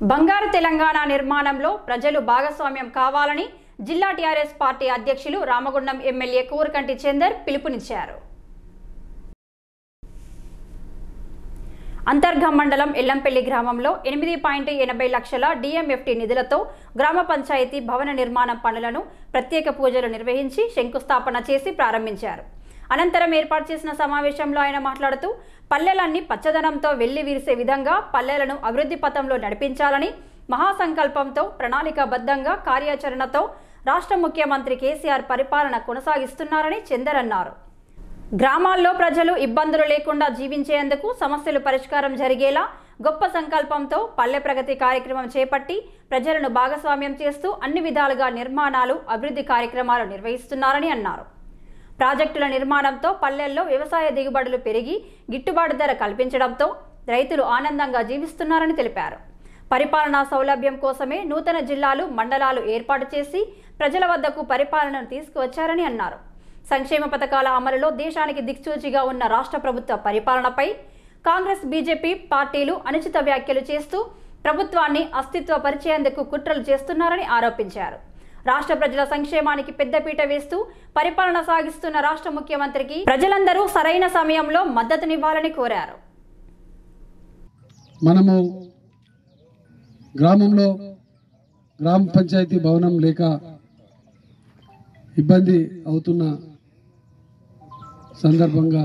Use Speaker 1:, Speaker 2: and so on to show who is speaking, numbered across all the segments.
Speaker 1: బంగారు తెలంగాణ నిర్మాణంలో ప్రజలు భాగస్వామ్యం కావాలని జిల్లా టీఆర్ఎస్ పార్టీ అధ్యక్షులు రామగుండం ఎమ్మెల్యే కూరకంటి చందర్ పిలుపునిచ్చారు అంతర్గం మండలం ఎల్లంపల్లి గ్రామంలో ఎనిమిది పాయింట్ ఎనభై లక్షల డిఎంఎఫ్టి నిధులతో గ్రామ పంచాయతీ భవన నిర్మాణం పనులను ప్రత్యేక పూజలు నిర్వహించి శంకుస్థాపన చేసి ప్రారంభించారు అనంతరం ఏర్పాటు చేసిన సమావేశంలో ఆయన మాట్లాడుతూ పల్లెలన్నీ పచ్చదనంతో వెళ్లి విరిసే విధంగా పల్లెలను అభివృద్ధి పథంలో నడిపించాలని మహాసంకల్పంతో ప్రణాళికాబద్ధంగా కార్యాచరణతో రాష్ట్ర ముఖ్యమంత్రి కేసీఆర్ పరిపాలన కొనసాగిస్తున్నారని చందర్ అన్నారు గ్రామాల్లో ప్రజలు ఇబ్బందులు లేకుండా జీవించేందుకు సమస్యలు పరిష్కారం జరిగేలా గొప్ప సంకల్పంతో పల్లె ప్రగతి కార్యక్రమం చేపట్టి ప్రజలను భాగస్వామ్యం చేస్తూ అన్ని విధాలుగా నిర్మాణాలు అభివృద్ధి కార్యక్రమాలు నిర్వహిస్తున్నారని అన్నారు ప్రాజెక్టుల నిర్మాణంతో పల్లెల్లో వ్యవసాయ దిగుబడులు పెరిగి గిట్టుబాటు ధర కల్పించడంతో రైతులు ఆనందంగా జీవిస్తున్నారని తెలిపారు పరిపాలనా సౌలభ్యం కోసమే నూతన జిల్లాలు మండలాలు ఏర్పాటు చేసి ప్రజల వద్దకు పరిపాలనను తీసుకువచ్చారని అన్నారు సంక్షేమ పథకాల అమలులో దేశానికి దిక్సూచిగా ఉన్న రాష్ట్ర ప్రభుత్వ పరిపాలనపై కాంగ్రెస్ బీజేపీ పార్టీలు అనుచిత వ్యాఖ్యలు చేస్తూ ప్రభుత్వాన్ని అస్తిత్వ పరిచేందుకు కుట్రలు చేస్తున్నారని ఆరోపించారు రాష్ట్ర ప్రజల సంక్షేమానికి పెద్దపీట వేస్తూ పరిపాలన సాగిస్తున్న రాష్ట్ర ముఖ్యమంత్రికి ప్రజలందరూ సరైన సమయంలో మద్దతునివ్వాలని కోరారు
Speaker 2: మనము గ్రామంలో గ్రామ పంచాయతీ భవనం లేక ఇబ్బంది అవుతున్న సందర్భంగా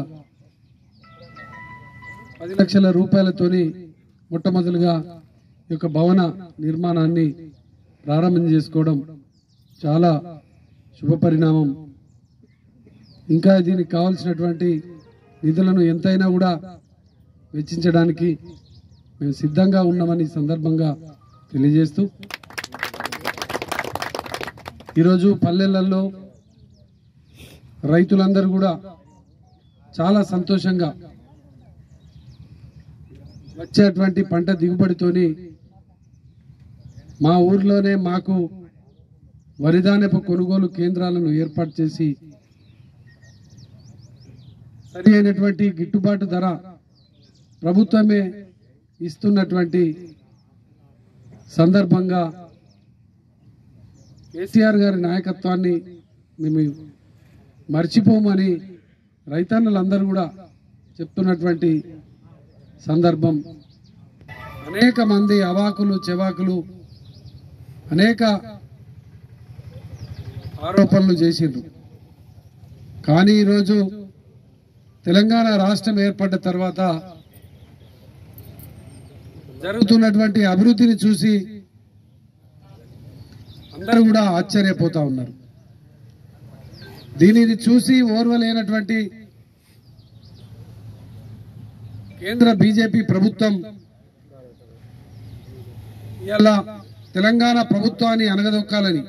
Speaker 2: పది లక్షల రూపాయలతోని మొట్టమొదలుగా ఈ యొక్క భవన నిర్మాణాన్ని ప్రారంభం చేసుకోవడం చాలా శుభ పరిణామం ఇంకా దీనికి కావాల్సినటువంటి నిధులను ఎంతైనా కూడా వెచ్చించడానికి మేము సిద్ధంగా ఉన్నామని ఈ సందర్భంగా తెలియజేస్తూ ఈరోజు పల్లెలలో రైతులందరూ కూడా చాలా సంతోషంగా వచ్చేటువంటి పంట దిగుబడితోని మా ఊర్లోనే మాకు వరిధాన్యపు కొనుగోలు కేంద్రాలను ఏర్పాటు చేసి సరి అయినటువంటి గిట్టుబాటు ధర ప్రభుత్వమే ఇస్తున్నటువంటి సందర్భంగా కేసీఆర్ గారి నాయకత్వాన్ని మేము మర్చిపోమని రైతన్నులందరూ కూడా చెప్తున్నటువంటి సందర్భం అనేక మంది అవాకులు చెవాకులు అనేక ఆరోపణలు చేసిండ్రు కానీ ఈరోజు తెలంగాణ రాష్ట్రం ఏర్పడ్డ తర్వాత జరుగుతున్నటువంటి అభివృద్ధిని చూసి అందరూ కూడా ఆశ్చర్యపోతా ఉన్నారు దీనిని చూసి ఓర్వలేనటువంటి కేంద్ర బీజేపీ ప్రభుత్వం ఇలా తెలంగాణ ప్రభుత్వాన్ని అనగదొక్కాలని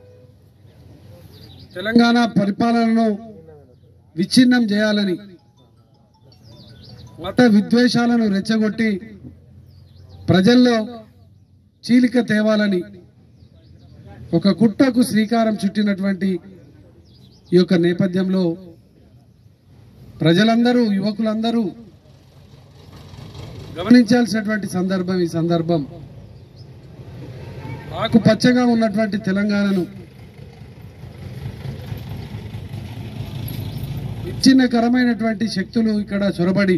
Speaker 2: తెలంగాణ పరిపాలనను విచ్ఛిన్నం చేయాలని మత విద్వేషాలను రెచ్చగొట్టి ప్రజల్లో చీలిక తేవాలని ఒక కుట్రకు శ్రీకారం చుట్టినటువంటి ఈ యొక్క నేపథ్యంలో ప్రజలందరూ యువకులందరూ గమనించాల్సినటువంటి సందర్భం ఈ సందర్భం ఆకుపచ్చగా ఉన్నటువంటి తెలంగాణను విచ్ఛిన్నకరమైనటువంటి శక్తులు ఇక్కడ చొరబడి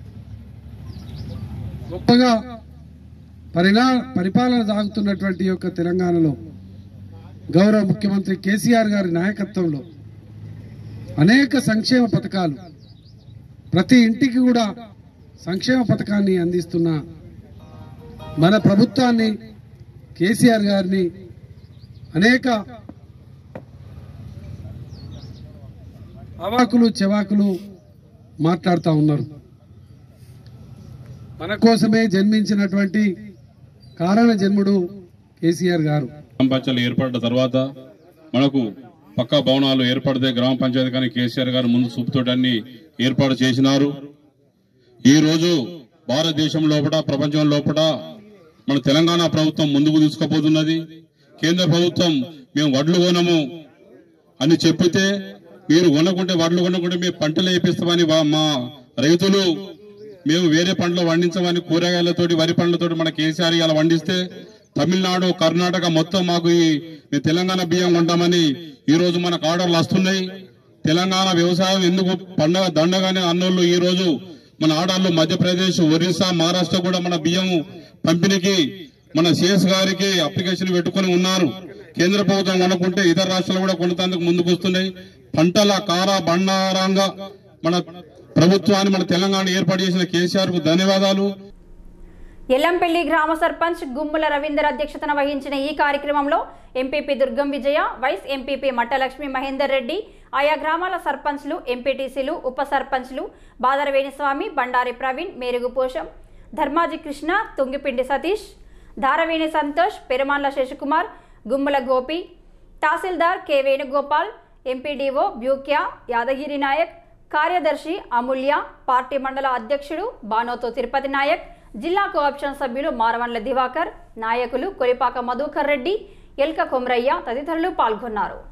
Speaker 2: గొప్పగా పరిణా పరిపాలన సాగుతున్నటువంటి ఈ యొక్క తెలంగాణలో గౌరవ ముఖ్యమంత్రి కేసీఆర్ గారి నాయకత్వంలో అనేక సంక్షేమ పథకాలు ప్రతి ఇంటికి కూడా సంక్షేమ పథకాన్ని అందిస్తున్న మన ప్రభుత్వాన్ని కేసీఆర్ గారిని అనేక అవాకులు చెవాకులు మాట్లాడుతూ ఉన్నారు మన కోసమే జన్మించినటువంటి కారణ జన్ముడు కేసీఆర్ గారు
Speaker 3: గ్రామ పంచాయతీలు ఏర్పడ్డ తర్వాత మనకు పక్కా భవనాలు ఏర్పడితే గ్రామ పంచాయతీ కానీ కేసీఆర్ గారు ముందు చూపుతోటి అన్ని ఏర్పాటు చేసినారు ఈ రోజు భారతదేశం లోపల ప్రపంచం లోపల మన తెలంగాణ ప్రభుత్వం ముందుకు తీసుకుపోతున్నది కేంద్ర ప్రభుత్వం మేము వడ్లు కొనము అని చెప్పితే మీరు కొనకుంటే వడ్లు కొనకుంటే మేము పంటలు వేపిస్తామని వా- మా రైతులు మేము వేరే పంటలు పండించమని కూరగాయలతోటి వరి పండ్లతోటి మన కేసీఆర్ ఇలా పండిస్తే తమిళనాడు కర్ణాటక మొత్తం మాకు ఈ మేము తెలంగాణ బియ్యం కొంటామని ఈ రోజు మనకు ఆర్డర్లు వస్తున్నాయి తెలంగాణ వ్యవసాయం ఎందుకు పండగ దండగానే అన్నోళ్ళు ఈ రోజు మన ఆర్డర్లు మధ్యప్రదేశ్ ఒరిస్సా మహారాష్ట్ర కూడా మన బియ్యం పంపిణీకి మన సిఎస్ గారికి అప్లికేషన్ పెట్టుకొని ఉన్నారు కేంద్ర ప్రభుత్వం కొనుక్కుంటే ఇతర రాష్ట్రాలు కూడా కొనుతందుకు ముందుకు వస్తున్నాయి పంటల కార బండారంగా మన ప్రభుత్వాన్ని మన తెలంగాణ ఏర్పాటు చేసిన కేసీఆర్ కు ధన్యవాదాలు
Speaker 1: ఎల్లంపల్లి గ్రామ సర్పంచ్ గుమ్ముల రవీందర్ అధ్యక్షతన వహించిన ఈ కార్యక్రమంలో MPP Durgam Vijaya vice MPP Mattalakshmi Mahender Reddy ఆయా గ్రామాల సర్పంచ్లు ఎంపీటీసీలు ఉప సర్పంచ్లు బాదరవేణిస్వామి బండారి ప్రవీణ్ మేరుగు పోషం ధర్మాజి కృష్ణ తుంగిపిండి సతీష్ ధారవేణి సంతోష్ పెరుమాన్ల శశికుమార్ గుమ్ముల గోపి తహసీల్దార్ కె వేణుగోపాల్ ఎంపీడీఓ బ్యూక్యా యాదగిరి నాయక్ కార్యదర్శి అమూల్య పార్టీ మండల అధ్యక్షుడు బానోతో తిరుపతి నాయక్ జిల్లా కోఆప్షన్ సభ్యులు మారవన్ల దివాకర్ నాయకులు కొలిపాక మధుకర్ రెడ్డి ఎల్క కొమరయ్య తదితరులు పాల్గొన్నారు